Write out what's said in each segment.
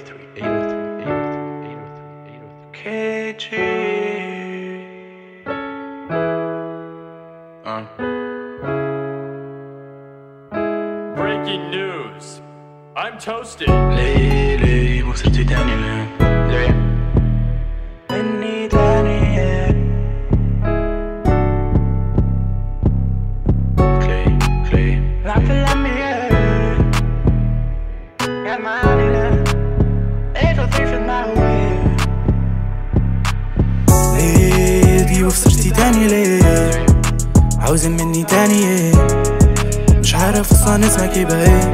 803, 803, 803, 803, 803. KG. Uh. Breaking news. I'm toasted. ليه ليه وصلت تاني ليه ليه إني تاني كلي كلي لعب في الأمية يا معاني لا إيه وثري في المعوي ليه دي وخسرتي تاني ليه عاوزين مني تاني ايه مش عارف اصلا اسمك يبقى ايه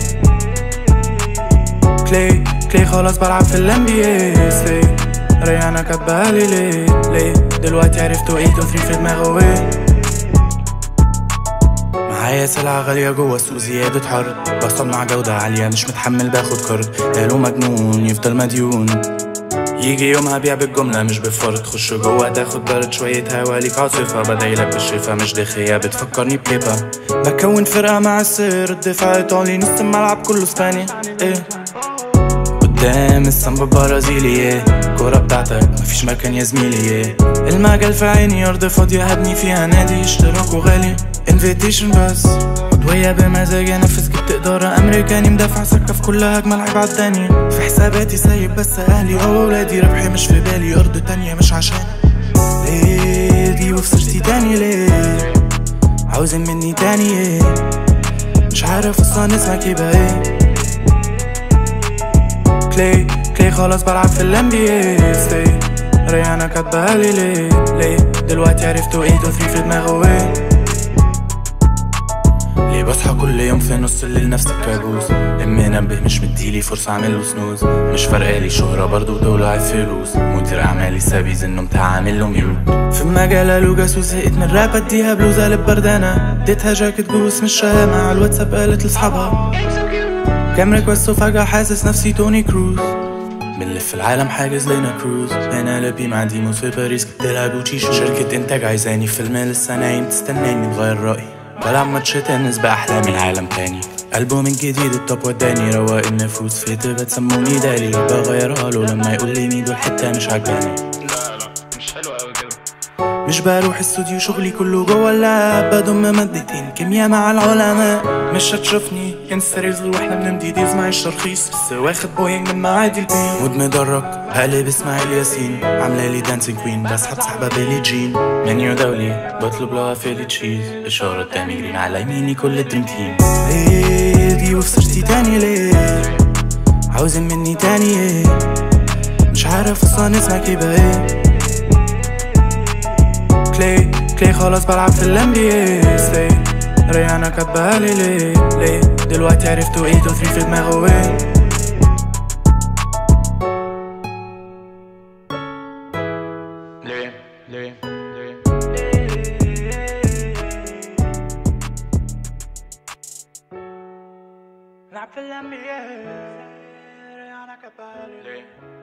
كلي كلي خلاص بلعب في الام بي اي ريانا كاتبها لي ليه ليه دلوقتي عرفتوا ايه تو ثري في دماغه ايه معايا سلعة غالية جوا السوق زيادة حر بصنع جودة عالية مش متحمل باخد كارد قالوا مجنون يفضل مديون يجي يومها بيع بالجملة مش بالفرد تخش جوه تاخد برد شوية هوا ليك عاصفة بدايلك بالشفا مش دخية بتفكرني بليبا بكون فرقة مع السر الدفاع ايطالي نص الملعب كله اسباني ايه قدام السامبا برازيلي ايه الكورة بتاعتك مفيش مكان يا زميلي ايه المجال في عيني أرض فاضية هبني فيها نادي اشتراكه غالي انفيتيشن بس عضوية بمزاج انفذ جبت إدارة أمريكاني مدافع سكة في كل هجمة لعيب عالتاني في حساباتي سايب بس أهلي أو ولادي ربحي مش في بالي أرض تانية مش عشان ليه دي وخسرتي تاني ليه عاوزين مني تاني ايه مش عارف اصلا اسمك يبقى ايه كلي كلي خلاص بلعب في الام بي اي ريانا كاتبها لي ليه ليه دلوقتي عرفتوا ايه تو ثري في دماغه ايه ليه بصحى كل يوم في نص الليل نفس الكابوس امي منبه مش مديلي فرصة اعمل له سنوز مش فارقالي شهرة برضه ودولة عايز فلوس مدير اعمالي سابيز انه متعامل له ميوت في المجال قالوا جاسوس زهقت من راب اديها بلوزة قلب بردانة اديتها جاكيت جوس مش شهامة على الواتساب قالت لاصحابها كام ريكوست وفجأة حاسس نفسي توني كروز بنلف العالم حاجز لينا كروز هنا لبي مع ديموس في باريس جبت لها جوتشي شو شركة انتاج عايزاني فيلم لسه نايم تستناني تغير رأيي بلعب ماتش تنس بأحلامي العالم تاني ألبوم الجديد التوب وداني رواق النفوس في تبقى تسموني دالي بغيرها له لما يقول لي ميدو الحتة مش عجباني لا لا مش حلو قوي كده مش بروح استوديو شغلي كله جوه اللاب بضم مادتين كيمياء مع العلماء مش هتشوفني انستا ريلز واحنا بنمضي ديز مع الترخيص بس واخد بوينج من معادي البين مود مدرج هقلب اسماعيل ياسين عامله لي دانسينج كوين بسحب سحبه بيلي جين منيو دولي بطلب لها فيلي تشيز اشاره قدامي جرين على يميني كل الدريم تيم ليه دي وخسرتي تاني ليه عاوزين مني تاني ايه مش عارف اصلا اسمك يبقى ايه كلي كلي خلاص بلعب في الام بي اي ريانا كاتبها لي ليه ليه دلوقتي عرفتوا ايه تو ثري في دماغه ايه ليه ليه ليه لعب في الام بي اي ريانا كاتبها لي ليه